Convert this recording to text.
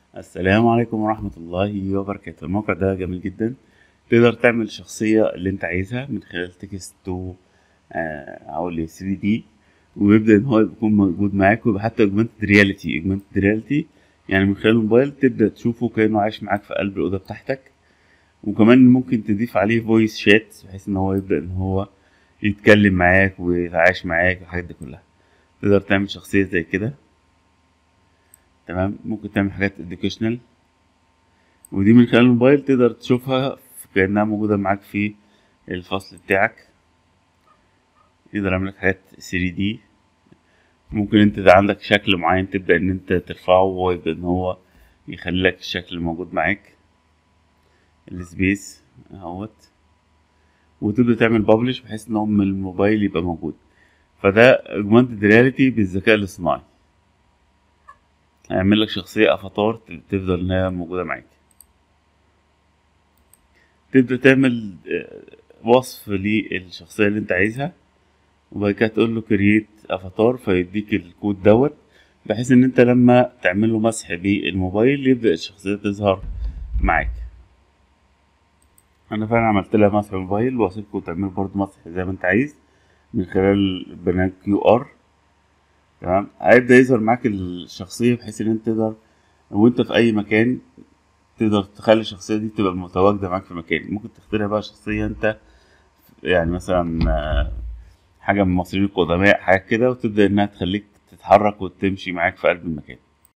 السلام عليكم ورحمة الله وبركاته الموقع ده جميل جدا تقدر تعمل الشخصية اللي انت عايزها من خلال تكست تو او ل 3 دي ويبدأ ان هو يكون موجود معاك ويبقى حتى اوجمانتد رياليتي اوجمانتد رياليتي يعني من خلال الموبايل تبدأ تشوفه كأنه عايش معاك في قلب الأوضة بتاعتك وكمان ممكن تضيف عليه فويس شات بحيث ان هو يبدأ ان هو يتكلم معاك ويتعايش معاك والحاجات دي كلها تقدر تعمل شخصية زي كده تمام ممكن تعمل حاجات educational ودي من خلال الموبايل تقدر تشوفها كأنها موجودة معاك في الفصل بتاعك يقدر يعمل لك حاجات 3 دي ممكن انت إذا عندك شكل معين تبدأ ان انت ترفعه وهو يبدأ ان هو يخلي لك الشكل الموجود معاك السبيس اهوت وتبدأ تعمل بابلش بحيث ان هو من الموبايل يبقى موجود فده augmented reality بالذكاء الاصطناعي هيعمل لك شخصية افاتار تفضل انها موجودة معاك تبدأ تعمل وصف للشخصية اللي انت عايزها وبعد كده تقول له كرييت افاتار فيديك الكود دوت بحيث ان انت لما تعمل له مسح بالموبايل يبدأ الشخصية تظهر معاك انا فعلا عملت لها مسح بالموبايل واسيبكم تعملوا برضو مسح زي ما انت عايز من خلال برنامج كيو ار تمام هيبدأ يظهر معاك الشخصية بحيث ان انت تقدر وانت في اي مكان تقدر تخلي الشخصية دي تبقى متواجدة معاك في مكان ممكن تخترع بقى شخصية انت يعني مثلا حاجة من المصريين القدماء حاجات كده وتبدأ انها تخليك تتحرك وتمشي معاك في قلب المكان